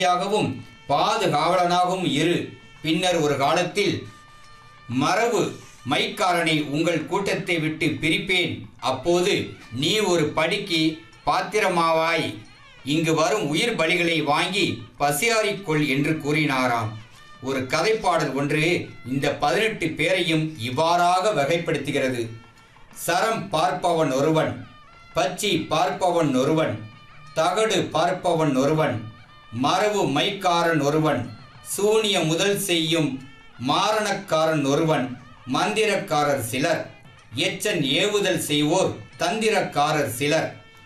யாகவும் பாதுகாவலனாகவும் இரு பின்னர் ஒரு காலத்தில் மரபு மைக்காரனை உங்கள் கூட்டத்தை விட்டு பிரிப்பேன் அப்போது நீ ஒரு படிக்கு பாத்திரமாவாய் இங்கு வரும் உயிர் பலிகளை வாங்கி பசியாறிக்கொள் என்று கூறினாராம் ஒரு கதைப்பாடல் ஒன்று இந்த பதினெட்டு பேரையும் இவ்வாறாக வகைப்படுத்துகிறது சரம் பார்ப்பவன் ஒருவன் பச்சி பார்ப்பவன் ஒருவன் தகடு பார்ப்பவன் ஒருவன் மரபு மைக்காரன் ஒருவன் சூனிய முதல் செய்யும் மாரணக்காரன் ஒருவன் மந்திரக்காரர் சிலர் எச்சன் ஏவுதல் செய்வோர் தந்திரக்காரர் சிலர்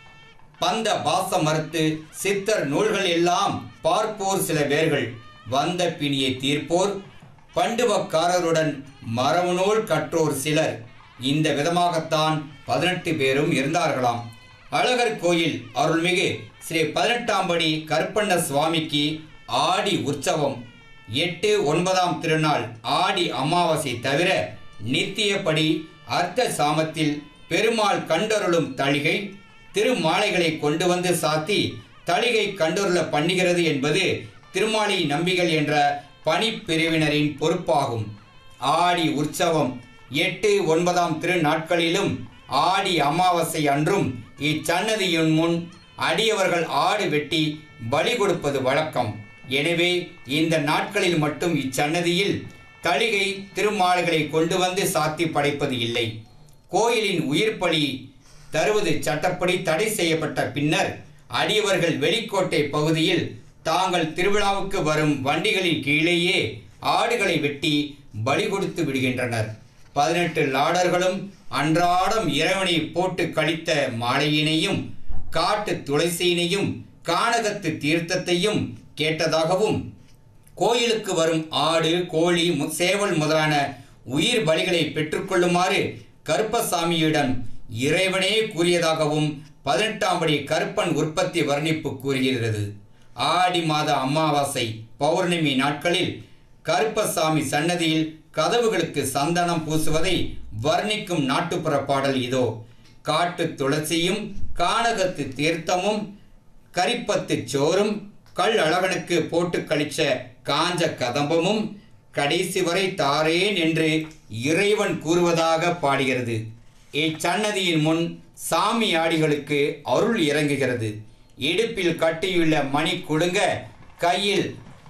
பந்த பாச மறுத்து சித்தர் நூல்கள் எல்லாம் பார்ப்போர் சில பேர்கள் வந்த பிணியை தீர்ப்போர் பண்டுவக்காரருடன் மரபு நூல் கற்றோர் சிலர் இந்த விதமாகத்தான் பதினெட்டு பேரும் இருந்தார்களாம் அழகர் கோயில் அருள்மிகு ஸ்ரீ பதினெட்டாம் படி கருப்பண்ண சுவாமிக்கு ஆடி உற்சவம் எட்டு ஒன்பதாம் திருநாள் ஆடி அமாவாசை தவிர நித்தியப்படி அர்த்த சாமத்தில் பெருமாள் கண்டருளும் தளிகை திருமாலைகளை கொண்டு வந்து சாத்தி தளிகை கண்டருள பண்ணுகிறது என்பது திருமாலை நம்பிகள் என்ற பணிப்பிரிவினரின் பொறுப்பாகும் ஆடி உற்சவம் எட்டு ஒன்பதாம் திருநாட்களிலும் ஆடி அமாவாசை அன்றும் இச்சன்னதியின் முன் அடியவர்கள் ஆடு வெட்டி பலி கொடுப்பது வழக்கம் எனவே இந்த நாட்களில் மட்டும் இச்சன்னதியில் தளிகை திருமாலைகளை கொண்டு வந்து சாத்தி படைப்பது இல்லை கோயிலின் உயிர் பலி தருவது சட்டப்படி தடை செய்யப்பட்ட பின்னர் அடியவர்கள் வெளிக்கோட்டை பகுதியில் தாங்கள் திருவிழாவுக்கு வரும் வண்டிகளின் கீழேயே ஆடுகளை வெட்டி பலி கொடுத்து விடுகின்றனர் பதினெட்டு லாடர்களும் அன்றாடம் இறைவனை போட்டு கழித்த மாலையினையும் காட்டு துளசியினையும் கானகத்து தீர்த்தத்தையும் கேட்டதாகவும் கோயிலுக்கு வரும் ஆடு கோழி மு- சேவல் முதலான உயிர் பலிகளை பெற்றுக்கொள்ளுமாறு கருப்பசாமியிடம் இறைவனே கூறியதாகவும் பதினெட்டாம் படி கருப்பன் உற்பத்தி வர்ணிப்பு கூறுகிறது ஆடி மாத அமாவாசை பௌர்ணமி நாட்களில் கருப்பசாமி சன்னதியில் கதவுகளுக்கு சந்தனம் பூசுவதை வர்ணிக்கும் நாட்டுப்புற பாடல் இதோ காட்டு துளசியும் கானகத்து தீர்த்தமும் கரிப்பத்து சோறும் கல் அழகனுக்கு போட்டு கழிச்ச காஞ்ச கதம்பமும் கடைசி வரை தாரேன் என்று இறைவன் கூறுவதாக பாடுகிறது இச்சன்னதியின் முன் சாமி ஆடிகளுக்கு அருள் இறங்குகிறது இடுப்பில் கட்டியுள்ள மணி குடுங்க கையில்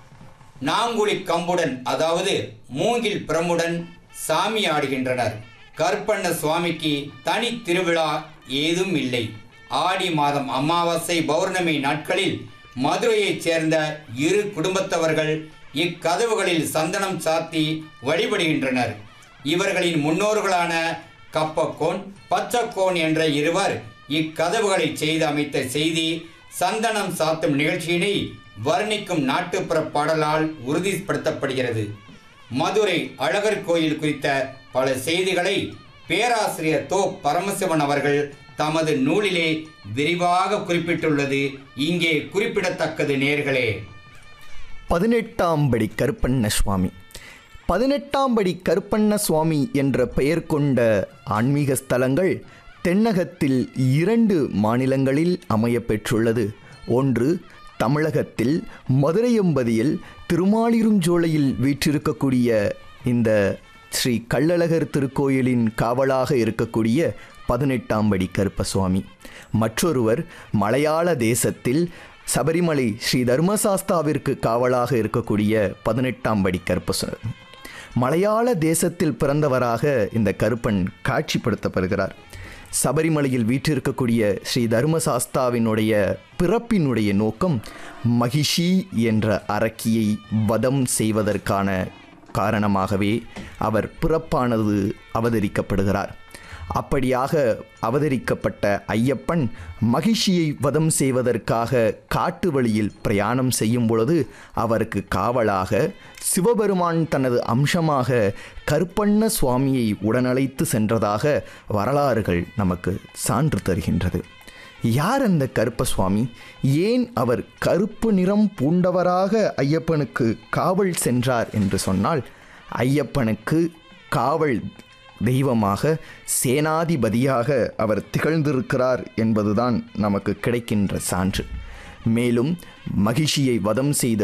நாங்குழி கம்புடன் அதாவது மூங்கில் பிரமுடன் சாமி ஆடுகின்றனர் கற்பண்ண சுவாமிக்கு தனி திருவிழா ஏதும் இல்லை ஆடி மாதம் அமாவாசை பௌர்ணமி நாட்களில் மதுரையைச் சேர்ந்த இரு குடும்பத்தவர்கள் இக்கதவுகளில் சந்தனம் சாத்தி வழிபடுகின்றனர் இவர்களின் முன்னோர்களான கப்பக்கோன் பச்சக்கோன் என்ற இருவர் இக்கதவுகளை செய்து அமைத்த செய்தி சந்தனம் சாத்தும் நிகழ்ச்சியினை வர்ணிக்கும் நாட்டுப்புற பாடலால் உறுதிப்படுத்தப்படுகிறது மதுரை அழகர் கோயில் குறித்த பல செய்திகளை பேராசிரியர் தோ பரமசிவன் அவர்கள் தமது நூலிலே விரிவாக குறிப்பிட்டுள்ளது இங்கே குறிப்பிடத்தக்கது நேர்களே பதினெட்டாம் படி கருப்பண்ண சுவாமி பதினெட்டாம் படி கருப்பண்ண சுவாமி என்ற பெயர் கொண்ட ஆன்மீக ஸ்தலங்கள் தென்னகத்தில் இரண்டு மாநிலங்களில் அமையப் பெற்றுள்ளது ஒன்று தமிழகத்தில் மதுரையம்பதியில் திருமாலிருஞ்சோலையில் வீற்றிருக்கக்கூடிய இந்த ஸ்ரீ கள்ளழகர் திருக்கோயிலின் காவலாக இருக்கக்கூடிய பதினெட்டாம் படி கருப்பசுவாமி மற்றொருவர் மலையாள தேசத்தில் சபரிமலை ஸ்ரீ தர்மசாஸ்தாவிற்கு காவலாக இருக்கக்கூடிய பதினெட்டாம் படி கருப்பசுவாமி மலையாள தேசத்தில் பிறந்தவராக இந்த கருப்பன் காட்சிப்படுத்தப்படுகிறார் சபரிமலையில் வீற்றிருக்கக்கூடிய ஸ்ரீ தர்மசாஸ்தாவினுடைய பிறப்பினுடைய நோக்கம் மகிஷி என்ற அரக்கியை வதம் செய்வதற்கான காரணமாகவே அவர் பிறப்பானது அவதரிக்கப்படுகிறார் அப்படியாக அவதரிக்கப்பட்ட ஐயப்பன் மகிஷியை வதம் செய்வதற்காக காட்டு வழியில் பிரயாணம் செய்யும் பொழுது அவருக்கு காவலாக சிவபெருமான் தனது அம்சமாக கருப்பண்ண சுவாமியை உடனழைத்து சென்றதாக வரலாறுகள் நமக்கு சான்று தருகின்றது யார் அந்த கருப்ப சுவாமி ஏன் அவர் கருப்பு நிறம் பூண்டவராக ஐயப்பனுக்கு காவல் சென்றார் என்று சொன்னால் ஐயப்பனுக்கு காவல் தெய்வமாக சேனாதிபதியாக அவர் திகழ்ந்திருக்கிறார் என்பதுதான் நமக்கு கிடைக்கின்ற சான்று மேலும் மகிழ்ச்சியை வதம் செய்த